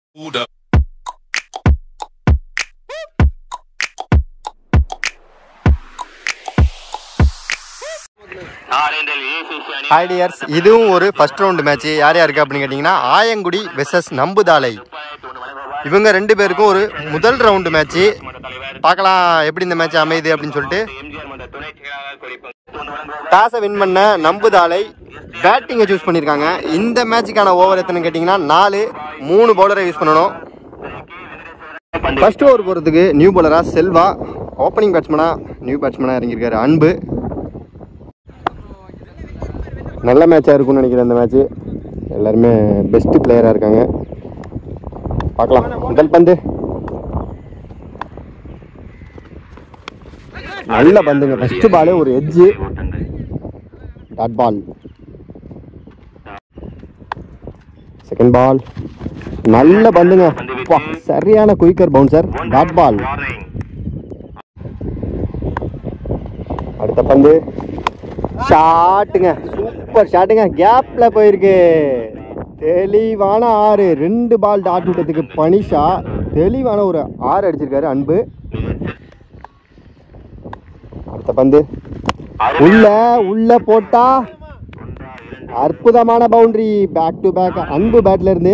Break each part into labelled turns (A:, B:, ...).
A: Hold up.
B: Hi tears இதுவும் ஒரு first round match யார் யாருக்கு அப்படின்னு கேட்டிங்கன்னா ஆயங்குடி வெசஸ் நம்புதாலை இவங்க ரெண்டு பேருக்கும் ஒரு முதல் ரவுண்டு மேட்ச் பார்க்கலாம் எப்படி இந்த மேட்ச் அமையுது அப்படின்னு சொல்லிட்டு டாஸை வின் பண்ண நம்புதாலை பேட்டிங்கை சூஸ் பண்ணியிருக்காங்க இந்த மேட்சுக்கான ஓவர் எத்தனை கேட்டிங்கன்னா நாலு மூணு பவுலரை யூஸ் பண்ணணும் ஃபர்ஸ்ட் ஓவர் போகிறதுக்கு நியூ பவுலராக செல்வா ஓப்பனிங் பேட்ஸ்மனாக நியூ பேட்ஸ்மனாக இறங்கியிருக்காரு அன்பு நல்ல மேட்சாக இருக்கும்னு நினைக்கிறேன் இந்த மேட்ச்சு எல்லாருமே பெஸ்ட் பிளேயராக இருக்காங்க பார்க்கலாம் முதல் பந்து நல்ல பந்துங்க ஃபர்ஸ்ட் பால் ஒரு edge dot ball second ball நல்ல பந்துங்க அப்பா, சரியான குயிக்கர் பவுன்சர் டாட் பால் அடுத்த பந்து ஷாட்டுங்க சூப்பர் ஷாட்டுங்க கேப்ல போயிருக்கு தெளிவான ஆறு ரெண்டு பால் டாட் விட்டதுக்கு பனிஷா தெளிவான ஒரு ஆறு அடிச்சிருக்காரு அன்பு அடுத்த பந்து உள்ள உள்ள போட்டா அற்புதமான பவுண்டரி பேக் டு பேக் அன்பு பேட்ல இருந்து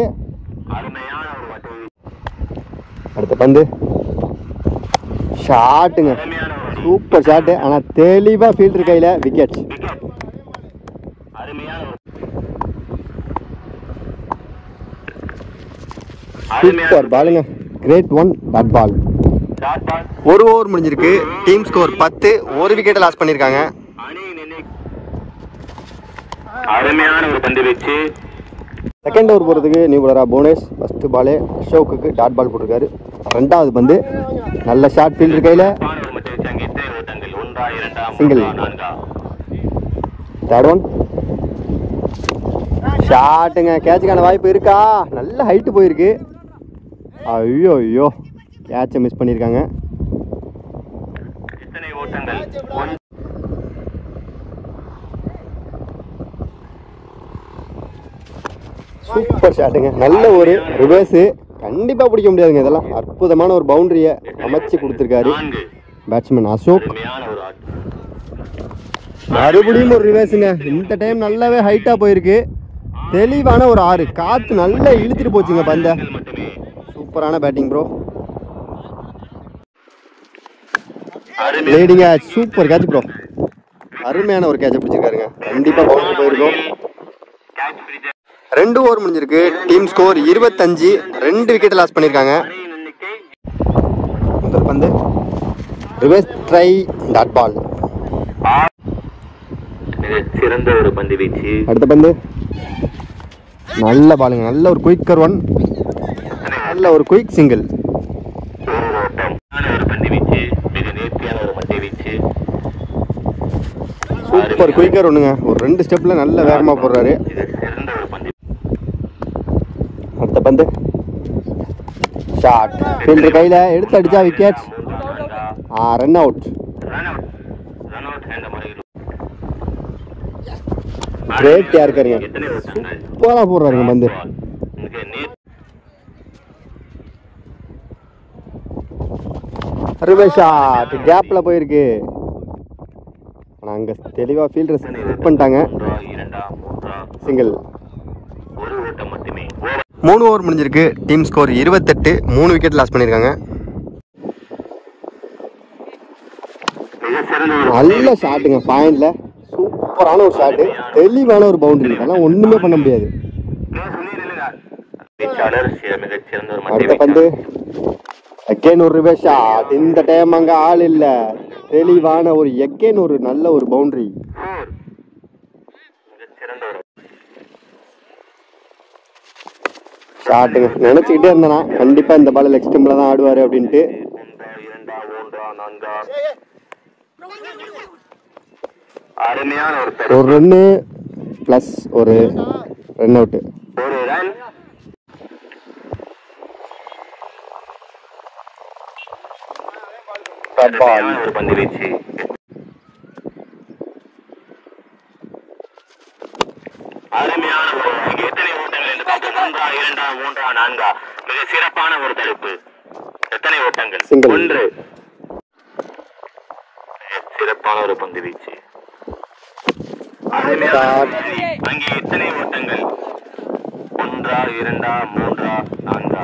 B: அடுத்த பந்து ஷாட்டுங்க சூப்பர் ஷாட்டு ஆனா தெளிவா ஃபீல்டர் கையில விக்கெட் சூப்பர் பாலுங்க கிரேட் ஒன் டாட் பால் ஒரு ஓவர் முடிஞ்சிருக்கு டீம் ஸ்கோர் பத்து ஒரு விக்கெட்டை லாஸ் பண்ணியிருக்காங்க
C: அருமையான ஒரு பந்து வீச்சு
B: செகண்ட் ஓவர் போகிறதுக்கு நியூ பவுலரா போனஸ் ஃபர்ஸ்ட் பாலே அசோக்குக்கு டாட் பால் போட்டிருக்காரு ரெண்டாவது பந்து நல்ல ஷாட் ஃபீல்டர் கையில்
C: ஒரு மட்டும் வச்சு அங்கே இத்தனை ஓட்டங்கள் ஒன்றா இரண்டா
B: Single.
C: மூன்றா நான்கா
B: தேர்ட் ஒன் ஷாட்டுங்க கேட்சுக்கான வாய்ப்பு இருக்கா நல்ல ஹைட்டு போயிருக்கு ஐயோ ஐயோ கேட்சை மிஸ் பண்ணியிருக்காங்க
C: இத்தனை ஓட்டங்கள் ஒன்
B: சூப்பர் ஷாட்டுங்க நல்ல ஒரு ரிவர்ஸு கண்டிப்பாக பிடிக்க முடியாதுங்க இதெல்லாம் அற்புதமான ஒரு பவுண்டரியை அமைச்சு கொடுத்துருக்காரு
C: நான்கு
B: பேட்ஸ்மேன் அசோக்
C: அருமையான ஒரு ஆட்டம்
B: மறுபடியும் ஒரு ரிவர்ஸுங்க இந்த டைம் நல்லாவே ஹைட்டாக போயிருக்கு தெளிவான ஒரு ஆறு காற்று நல்லா இழுத்துட்டு போச்சுங்க பந்த
C: மட்டுமே
B: சூப்பரான பேட்டிங் ப்ரோ
C: அருமை
B: லேடிங்க சூப்பர் கேட்ச் ப்ரோ அருமையான ஒரு கேட்சை பிடிச்சிருக்காருங்க கண்டிப்பாக பவுண்டரி போயிருக்கும்
C: கேட்ச் பிடிச்ச
B: ரெண்டு ஓவர் முடிஞ்சிருக்கு டீம் ஸ்கோர் இருபத்தஞ்சு ரெண்டு விக்கெட் லாஸ் பண்ணியிருக்காங்க
C: அணியின் எண்ணிக்கை
B: முதல் பந்து ரிவர்ஸ் ட்ரை டாட் பால்
C: மிக சிறந்த ஒரு பந்து வீச்சு
B: அடுத்த பந்து நல்ல பாலுங்க நல்ல ஒரு குயிக்கர் ஒன் நல்ல ஒரு குயிக் சிங்கிள்
C: ஒரு ஓட்டம் அருமையான ஒரு பந்து வீச்சு மிக நேர்த்தியான ஒரு மட்டை வீச்சு
B: சூப்பர் குயிக்கர் ஒன்றுங்க ஒரு ரெண்டு ஸ்டெப்பில் நல்ல வேகமாக போடுறாரு
C: மிக சிறந்த ஒரு பந்து
B: அடுத்த பந்து ஷாட் ஃபீல்டர் கையில் எடுத்து அடிச்சா விக்கெட்
C: மூன்றா நான்கா
B: run out
C: run out run out என்ற முறையில்
B: கிரேட் யாருக்காருங்க
C: எத்தனை ஓட்டங்கள்
B: சூப்பராக போடுறாருங்க பந்து
C: மிக நேர்
B: ரிவர்ஸ் ஷாட் கேப்பில் போயிருக்கு ஆனால் அங்கே தெளிவாக ஃபீல்டர் ஸ்கிப் பண்ணிட்டாங்க
C: ஒன்றா இரண்டா மூன்றா
B: சிங்கிள்
C: ஒரு ஓட்டம் மட்டுமே ஓவர்
B: மூணு ஓவர் முடிஞ்சிருக்கு டீம் ஸ்கோர் இருபத்தெட்டு மூணு விக்கெட் லாஸ் பண்ணியிருக்காங்க
C: மிக சிறந்த ஒரு
B: நல்ல ஷாட்டுங்க பாயிண்ட்ல சூப்பரான ஒரு ஷாட்டு தெளிவான ஒரு பவுண்டரி அதெல்லாம் ஒன்றுமே பண்ண முடியாது
C: பேச்சாளர் சி- மிகச் சிறந்த ஒரு மத்திய
B: அடுத்த பந்து எக்கேன் ஒரு ரிவர்ஸ் ஷாட் இந்த டைம் அங்கே ஆள் இல்லை தெளிவான ஒரு எக்கேன் ஒரு நல்ல ஒரு பவுண்டரி
C: ஃபோர் மிகச் சிறந்த ஒரு
B: ஷாட்டுங்க நினச்சிக்கிட்டே இருந்தேனா கண்டிப்பாக இந்த பால் லெக் ஸ்டம்பில் தான் ஆடுவார் அப்படின்ட்டு
C: ஒன்றா இரண்டா மூன்றா நான்கா அருமையான ஒரு பெரு
B: ஒரு ரன்னு ப்ளஸ் ஒரு ரன் அவுட்டு
C: ஒரு ரன் அருமையான ஒரு பந்து வீச்சு அருமையான ஒரு எத்தனை ஓட்டங்கள் என்று பார்ப்போம் ஒன்றா இரண்டா மூன்றா நான்கா மிக சிறப்பான ஒரு தலைப்பு எத்தனை ஓட்டங்கள்
B: Single.
C: ஒன்று மிக சிறப்பான ஒரு பந்து வீச்சு
B: Start.
C: அங்கே எத்தனை ஓட்டங்கள் ஒன்றா இரண்டா மூன்றா நான்கா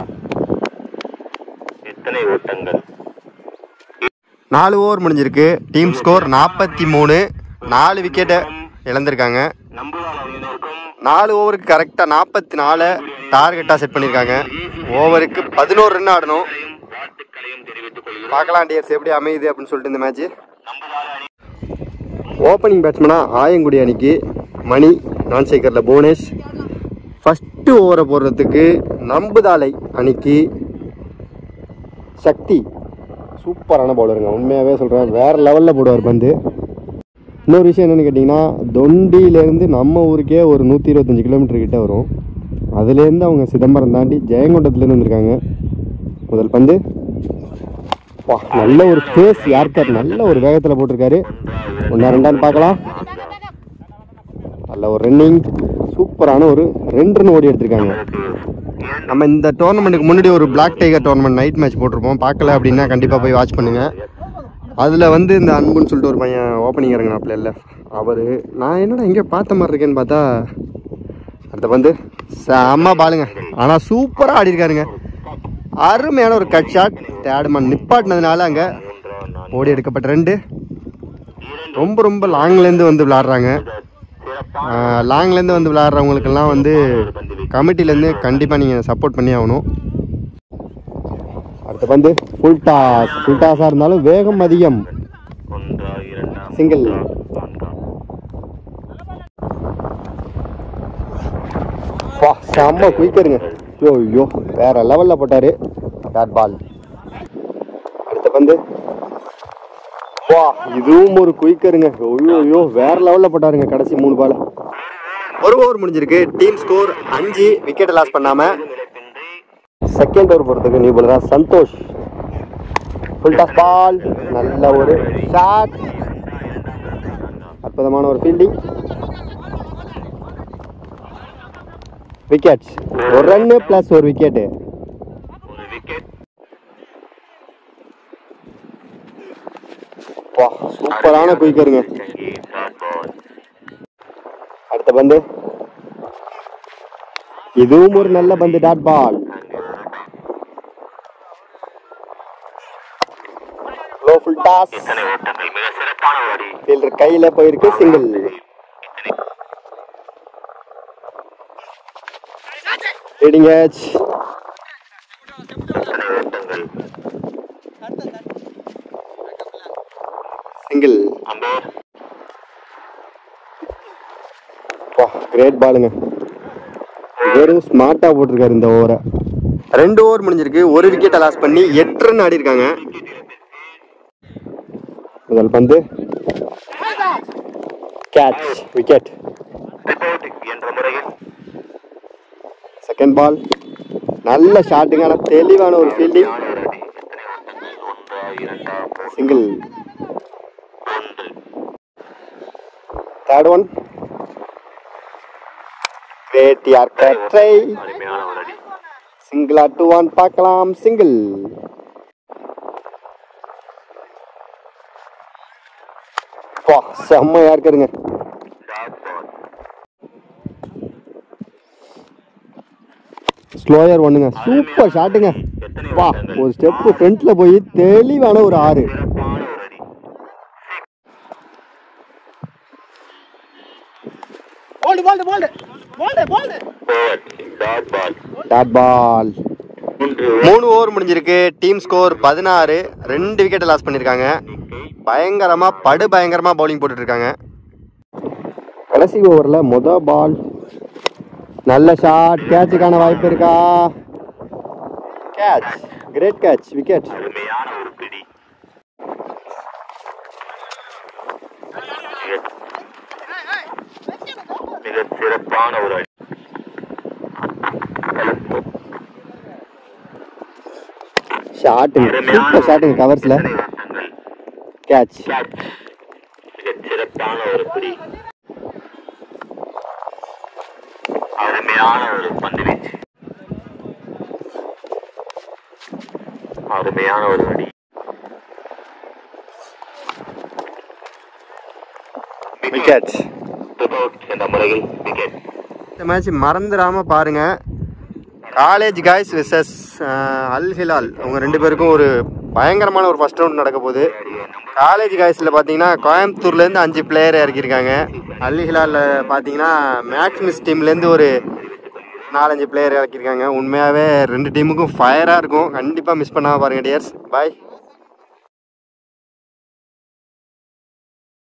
C: எத்தனை ஓட்டங்கள்
B: நாலு ஓவர் முடிஞ்சிருக்கு டீம் ஸ்கோர் நாற்பத்தி மூணு நாலு விக்கெட்டை இழந்திருக்காங்க
C: நம்புவார் அணியினருக்கும்
B: நாலு ஓவருக்கு கரெக்டாக நாற்பத்தி நாலு டார்கெட்டாக செட் பண்ணியிருக்காங்க ஓவருக்கு பதினோரு ரன் ஆடணும்
C: வாழ்த்துக்களையும் தெரிவித்துக் கொள்கிறோம்
B: பார்க்கலாம் டியர்ஸ் எப்படி அமையுது அப்படின்னு சொல்லிட்டு இந்த மேட்ச்
C: நம்புவார் அணி
B: ஓப்பனிங் பேட்ஸ்மனாக ஆயங்குடி அணிக்கு மணி நான் சேகரில் புவனேஷ் ஃபஸ்ட்டு ஓவரை போடுறதுக்கு நம்புதாலை அணிக்கு சக்தி சூப்பரான பவுலருங்க உண்மையாகவே சொல்கிறேன் வேறு லெவலில் போடுவார் பந்து இன்னொரு விஷயம் என்னென்னு கேட்டிங்கன்னா தொண்டியிலேருந்து நம்ம ஊருக்கே ஒரு நூற்றி இருபத்தஞ்சி கிலோமீட்டர் கிட்ட வரும் அதுலேருந்து அவங்க சிதம்பரம் தாண்டி ஜெயங்கொண்டத்துலேருந்து வந்திருக்காங்க முதல் பந்து வா நல்ல ஒரு ஃபேஸ் யார்கர் நல்ல ஒரு வேகத்தில் போட்டிருக்காரு ஒன்றா ரெண்டான்னு பார்க்கலாம் நல்ல ஒரு ரன்னிங் சூப்பரான ஒரு ரெண்டு ரன் ஓடி எடுத்திருக்காங்க நம்ம இந்த டோர்னமெண்ட்டுக்கு முன்னாடி ஒரு black tiger tournament night match போட்டிருப்போம் பார்க்கல அப்படின்னா கண்டிப்பாக போய் வாட்ச் பண்ணுங்கள் அதில் வந்து இந்த அன்புன்னு சொல்லிட்டு ஒரு பையன் ஓப்பனிங் இறங்கினாப்ல இல்லை அவர் நான் என்னடா எங்கே பார்த்த மாதிரி இருக்கேன்னு பார்த்தா அடுத்த வந்து செம்ம பாலுங்க ஆனால் சூப்பராக ஆடி இருக்காருங்க அருமையான ஒரு கட் ஷாட் தேர்ட் நிப்பாட்டினதுனால அங்கே ஓடி எடுக்கப்பட்ட ரெண்டு ரொம்ப ரொம்ப லாங்லேருந்து வந்து விளாட்றாங்க லாங்லேருந்து வந்து விளாட்றவங்களுக்கெல்லாம் வந்து கமிட்டிலேருந்து கண்டிப்பாக நீங்கள் சப்போர்ட் பண்ணி ஆகணும் அடுத்த பந்து ஃபுல் டாஸ் ஃபுல் டாஸாக இருந்தாலும் வேகம் அதிகம்
C: ஒன்றா இரண்டா
B: சிங்கிள்
C: நான்கா
B: வா செம்ம குயிக்கருங்க ஐயோ ஐயோ வேற லெவலில் போட்டார் பேட் பால் அடுத்த பந்து வா இதுவும் ஒரு குயிக்கருங்க ஐயோ ஐயோ வேற லெவலில் போட்டாருங்க கடைசி மூணு பால் ஒரு ஓவர் முடிஞ்சிருக்கு டீம் ஸ்கோர் அஞ்சு விக்கெட் லாஸ் பண்ணாம செகண்ட் ஓவர் போகிறதுக்கு நியூ பாலரா சந்தோஷ் ஃபுல் டாஸ் பால் நல்ல ஒரு ஷாட் அற்புதமான ஒரு ஃபீல்டிங் விக்கெட் ஒரு ரன்னு ப்ளஸ் ஒரு விக்கெட்டு
C: ஒரு விக்கெட்
B: வா சூப்பரான குயிக்கருங்க
C: டாட் பால்
B: அடுத்த பந்து இதுவும் ஒரு நல்ல பந்து dot ball low full toss
C: எத்தனை ஓட்டங்கள் மிக சிறப்பான ஒரு அடி
B: ஃபீல்டர் கையில போயிருக்கு சிங்கிள் லீடிங் ஏஜ்
C: எத்தனை ஓட்டங்கள்
B: சிங்கிள்
C: அம்பேர்
B: வா கிரேட் பாலுங்க வெறும் ஸ்மார்ட்டா போட்டிருக்காரு இந்த ஓவரை ரெண்டு ஓவர் முடிஞ்சிருக்கு ஒரு விக்கெட்டை லாஸ் பண்ணி எட்டு ரன் ஆடி இருக்காங்க முதல் பந்து கேட்ச் விக்கெட்
C: ரிப்போர்ட் என்ற முறையில்
B: செகண்ட் பால் நல்ல ஷாட்டுங்க ஆனால் தெளிவான ஒரு ஃபீல்டிங்
C: யார் ஒரு அடி எத்தனை ஓட்டங்கள் ஒன்றா இரண்டா மூன்று
B: சிங்கிள்
C: ஒன்று
B: தேர்ட் ஒன் கிரேட் யார் ட்ரை
C: அருமையான ஒரு அடி
B: சிங்கிளா டூ ஒன் பார்க்கலாம் சிங்கிள் வா செம்மையா இருக்குதுங்க
C: டாட் பால்
B: ஸ்லோயர் ஒண்ணுங்க சூப்பர் ஷாட்டுங்க
C: எத்தனை
B: வா
C: ஓட்டங்கள்
B: ஒரு ஸ்டெப்பு ஃப்ரண்ட்ல போய் தெளிவான ஒரு ஆறு
C: சிறப்பான ஒரு அடி over dot ball
B: dot ball
C: மூன்று
B: மூணு ஓவர் முடிஞ்சிருக்கு டீம் ஸ்கோர் பதினாறு ரெண்டு விக்கெட் லாஸ் பண்ணியிருக்காங்க பயங்கரமா படு பயங்கரமா பவுலிங் போட்டுட்டு இருக்காங்க கடைசி ஓவர்ல முத பால் நல்ல ஷாட் கேட்சுக்கான வாய்ப்பு இருக்கா கேட்ச் கிரேட் கேட்ச் விக்கெட்
C: அருமையான ஒரு பிடி மிக- மிக சிறப்பான ஒரு அடி கலப்பு.
B: ஷாட்டுங்க சூப்பர் ஷாட்டுங்க கவர்ஸ்ல
C: எத்தனை ஓட்டங்கள்
B: கேட்ச்
C: கேட்ச் மிகச் சிறப்பான ஒரு பிடி அருமையான ஒரு பந்து வீச்சு அருமையான ஒரு அடி
B: விக்கெட்
C: Trip-out என்ற முறையில் விக்கெட்
B: இந்த மேட்ச் மறந்துடாம பாருங்க college guys wishes Al Hilal அவங்க ரெண்டு பேருக்கும் ஒரு பயங்கரமான ஒரு ஃபர்ஸ்ட் ரவுண்ட் நடக்க போகுது காலேஜ் காய்ஸில் பார்த்தீங்கன்னா கோயம்புத்தூர்லேருந்து அஞ்சு பிளேயர் இறக்கியிருக்காங்க அல் ஹிலாலில் பார்த்தீங்கன்னா மேட்ச் மிஸ் டீம்லேருந்து ஒரு நாலஞ்சு பிளேயர் இறக்கியிருக்காங்க உண்மையாகவே ரெண்டு டீமுக்கும் ஃபயராக இருக்கும் கண்டிப்பாக மிஸ் பண்ணாமல் பாருங்கள் டியர்ஸ் பாய்